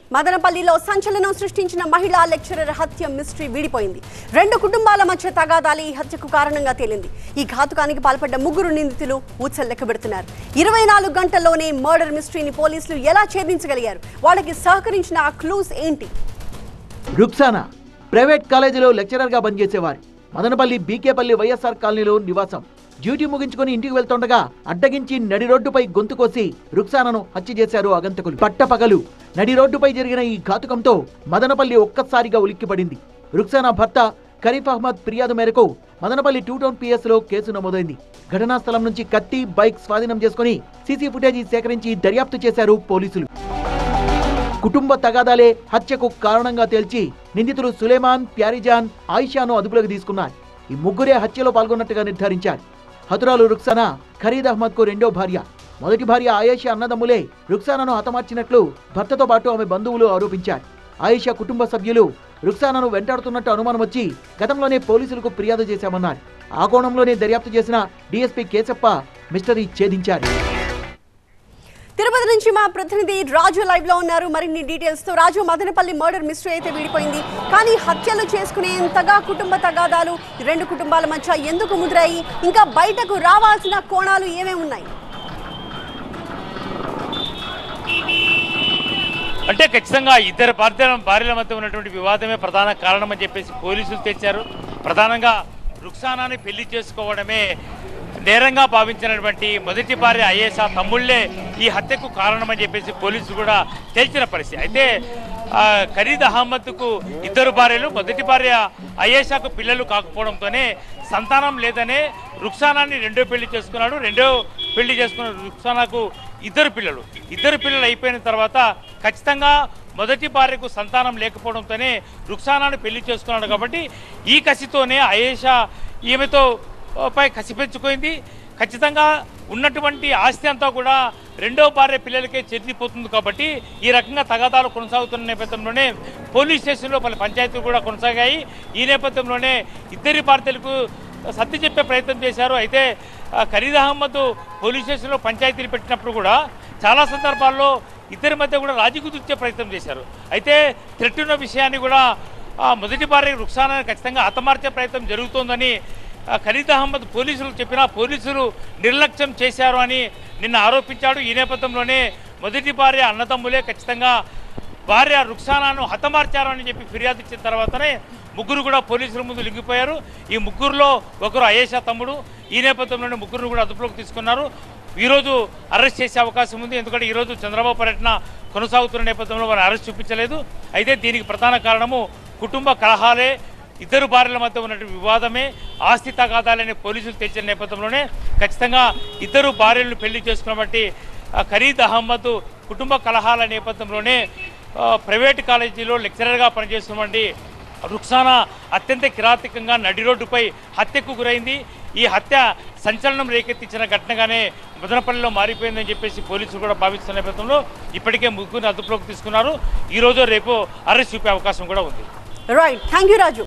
మదనపల్లిలో సంచలనం సృష్టించిన మహిళా లెక్చరర్ హత్య మిస్టరీ వీడిపోయింది రెండు కుటుంబాల మధ్య తగాదాలి ఈ హత్యకు కారణంగా తేలింది ఈ ఘాతుకానికి పాల్పడ్డ ముగ్గురు నిందితులు ఊచలు లెక్కబెడుతున్నారు ఇరవై నాలుగు గంటల్లోనే మర్డర్ మిస్టరీని పోలీసులు ఎలా ఛేదించగలిగారు వాళ్ళకి సహకరించిన ఆ క్లూస్ ఏంటి రుక్సానా ప్రైవేట్ కాలేజీలో లెక్చరర్గా పనిచేసేవారు మదనపల్లి బీకేపల్లి వైఎస్ఆర్ కాలనీలో నివాసం డ్యూటీ ముగించుకొని ఇంటికి వెళ్తుండగా అడ్డగించి నడి రోడ్డుపై గొంతు కోసి రుక్సానాను హత్య చేశారు అగంతకులు పట్టపగలు నడి రోడ్డుపై జరిగిన ఈ ఘాతుకంతో మదనపల్లి ఒక్కసారిగా ఉలిక్కిపడింది రుక్సానా భర్త ఖరీఫ్ అహ్మద్ ఫిర్యాదు మేరకు మదనపల్లి టూ టౌన్ పిఎస్ లో కేసు నమోదైంది ఘటనా స్థలం నుంచి కత్తి బైక్ స్వాధీనం చేసుకుని సీసీ ఫుటేజీ సేకరించి దర్యాప్తు చేశారు పోలీసులు కుటుంబ తగాదాలే హత్యకు కారణంగా తేల్చి నిందితులు సులేమాన్ ప్యారిజాన్ ఆయిషాను అదుపులోకి తీసుకున్నారు ఈ ముగ్గురే హత్యలో పాల్గొన్నట్టుగా నిర్ధారించారు హతురాలు రుక్సానా ఖరీద్ అహ్మద్ కు రెండో భార్య మొదటి భార్య ఆయేషా అన్నదమ్ములే రుక్సానాను హతమార్చినట్లు భర్తతో పాటు ఆమె బంధువులు ఆరోపించారు ఆయేషా కుటుంబ సభ్యులు రుక్సానాను వెంటాడుతున్నట్టు అనుమానం వచ్చి గతంలోనే పోలీసులకు ఫిర్యాదు చేశామన్నారు ఆ కోణంలోనే దర్యాప్తు చేసిన డీఎస్పీ కేశప్ప మిస్టరీ ఛేదించారు తిరుపతి నుంచి మా ప్రతినిధి రాజు లైవ్ లో ఉన్నారు మరిన్ని డీటెయిల్స్ తో రాజు మదనపల్లి మర్డర్ మిస్టరీ అయితే వీడిపోయింది కానీ హత్యలు చేసుకునేంతగా కుటుంబ తగాదాలు ఈ రెండు కుటుంబాల మధ్య ఎందుకు ముదిరాయి ఇంకా బయటకు రావాల్సిన కోణాలు ఏమేమి ఉన్నాయి అంటే ఖచ్చితంగా ఇద్దరు భార్యల భార్యల మధ్య ఉన్నటువంటి వివాదమే ప్రధాన కారణం అని చెప్పేసి పోలీసులు తెచ్చారు ప్రధానంగా రుక్సానాని పెళ్లి చేసుకోవడమే నేరంగా భావించినటువంటి మొదటి భార్య ఐఏఎస్ ఆ తమ్ముళ్లే ఈ హత్యకు కారణమని చెప్పేసి పోలీసులు కూడా తేల్చిన పరిస్థితి అయితే ఆ, ఖరీద్ అహ్మద్కు ఇద్దరు భార్యలు మొదటి భార్య అయేషాకు పిల్లలు కాకపోవడంతోనే సంతానం లేదనే రుక్సానాన్ని రెండో పెళ్లి చేసుకున్నాడు రెండో పెళ్లి చేసుకున్న రుక్సానాకు ఇద్దరు పిల్లలు ఇద్దరు పిల్లలు అయిపోయిన తర్వాత ఖచ్చితంగా మొదటి భార్యకు సంతానం లేకపోవడంతోనే రుక్సానాను పెళ్లి చేసుకున్నాడు కాబట్టి ఈ కసితోనే అయేషా ఈమెతో ఆ, పై కసి పెంచుకుంది ఖచ్చితంగా ఉన్నటువంటి ఆస్తి అంతా కూడా రెండో భార్య పిల్లలకే చెందిపోతుంది కాబట్టి ఈ రకంగా తగాదాలు కొనసాగుతున్న నేపథ్యంలోనే పోలీస్ స్టేషన్లో పలు పంచాయతీలు కూడా కొనసాగాయి ఈ నేపథ్యంలోనే ఇద్దరి భార్యలకు సర్ది చెప్పే ప్రయత్నం చేశారు అయితే ఆ, ఖరీద్ అహ్మద్ పోలీస్ స్టేషన్లో పంచాయతీలు పెట్టినప్పుడు కూడా చాలా సందర్భాల్లో ఇద్దరి మధ్య కూడా రాజీ కుదిర్చే ప్రయత్నం చేశారు అయితే థ్రెట్ ఉన్న విషయాన్ని కూడా ఆ, మొదటి భార్య రుక్సానాన్ని ఖచ్చితంగా హతమార్చే ప్రయత్నం జరుగుతోందని ఆ, ఖరీద్ అహ్మద్ పోలీసులు చెప్పినా పోలీసులు నిర్లక్ష్యం చేశారు అని నిన్న ఆరోపించాడు ఈ నేపథ్యంలోనే మొదటి భార్య అన్నదమ్ములే ఖచ్చితంగా భార్య రుక్సానాను హతమార్చారు అని చెప్పి ఫిర్యాదు ఇచ్చిన తర్వాతనే ముగ్గురు కూడా పోలీసుల ముందు లింగిపోయారు ఈ ముగ్గురులో ఒకరు అయేషా తమ్ముడు ఈ నేపథ్యంలోనే ముగ్గురు కూడా అదుపులోకి తీసుకున్నారు ఈరోజు అరెస్ట్ చేసే అవకాశం ఉంది ఎందుకంటే ఈరోజు చంద్రబాబు పర్యటన కొనసాగుతున్న నేపథ్యంలో వారు అరెస్ట్ చూపించలేదు అయితే దీనికి ప్రధాన కారణము కుటుంబ కలహాలే ఇద్దరు భార్యల మధ్య ఉన్నటువంటి వివాదమే ఆస్తి తగాదాలని పోలీసులు తెచ్చిన నేపథ్యంలోనే ఖచ్చితంగా ఇద్దరు భార్యలను పెళ్లి చేసుకున్నబట్టి ఆ, ఖరీద్ అహ్మద్ కుటుంబ కలహాల నేపథ్యంలోనే ఆ, ప్రైవేట్ కాలేజీలో లెక్చరర్గా పనిచేస్తున్నటువంటి రుక్సానా అత్యంత కిరాతకంగా నడి రోడ్డుపై హత్యకు గురైంది ఈ హత్య సంచలనం రేకెత్తించిన ఘటనగానే మదనపల్లిలో మారిపోయిందని చెప్పేసి పోలీసులు కూడా భావిస్తున్న నేపథ్యంలో ఇప్పటికే ముగ్గురిని అదుపులోకి తీసుకున్నారు ఈ రోజు రేపు అరెస్ట్ చూపే అవకాశం కూడా ఉంది రైట్ థ్యాంక్ యూ రాజు